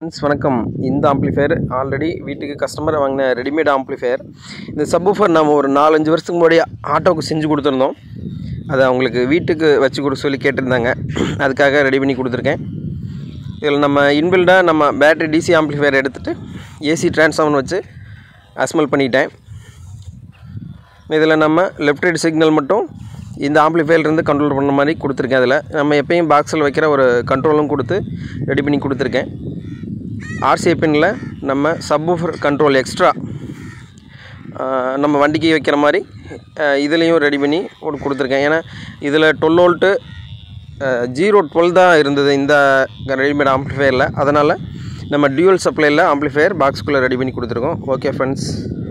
friends வணக்கம் இந்த amplifier already வீட்டுக்கு கஸ்டமர் வாங்கின ரெடிமேட் ஆம்ப்ளிஃபையர் இந்த சப்வூஃபர் நம்ம ஒரு நாலஞ்சு வருஷத்துக்கு முன்னாடி ஆட்டோவுக்கு செஞ்சு கொடுத்துருந்தோம் அதை அவங்களுக்கு வீட்டுக்கு வச்சு கொடுக்க சொல்லி கேட்டிருந்தாங்க அதுக்காக ரெடி பண்ணி கொடுத்துருக்கேன் இதில் நம்ம இன்பில்டாக நம்ம பேட்டரி டிசி ஆம்ப்ளிஃபையர் எடுத்துகிட்டு ஏசி டிரான்ஸ்ஃபார்மர் வச்சு அஸ்மல் பண்ணிட்டேன் இதில் நம்ம லெஃப்ட் ரைட் சிக்னல் மட்டும் இந்த ஆம்ப்ளிஃபையர்லேருந்து கண்ட்ரோல் பண்ண மாதிரி கொடுத்துருக்கேன் அதில் நம்ம எப்பயும் பாக்ஸில் வைக்கிற ஒரு கண்ட்ரோலும் கொடுத்து ரெடி பண்ணி கொடுத்துருக்கேன் ஆர்சிஏ பின்னில் நம்ம சப்வூஃபர் கண்ட்ரோல் எக்ஸ்ட்ரா நம்ம வண்டிக்கு வைக்கிற மாதிரி இதுலேயும் ரெடி பண்ணி ஒரு கொடுத்துருக்கேன் ஏன்னா இதில் டுவெல் வோல்ட்டு ஜீரோ டுவெல் தான் இருந்தது இந்த ரெடிமேட் ஆம்ப்ளிஃபையரில் அதனால் நம்ம டியூவல் சப்ளையில் ஆம்ப்ளிஃபையர் பாக்ஸ்குள்ளே ரெடி பண்ணி கொடுத்துருக்கோம் ஓகே ஃப்ரெண்ட்ஸ்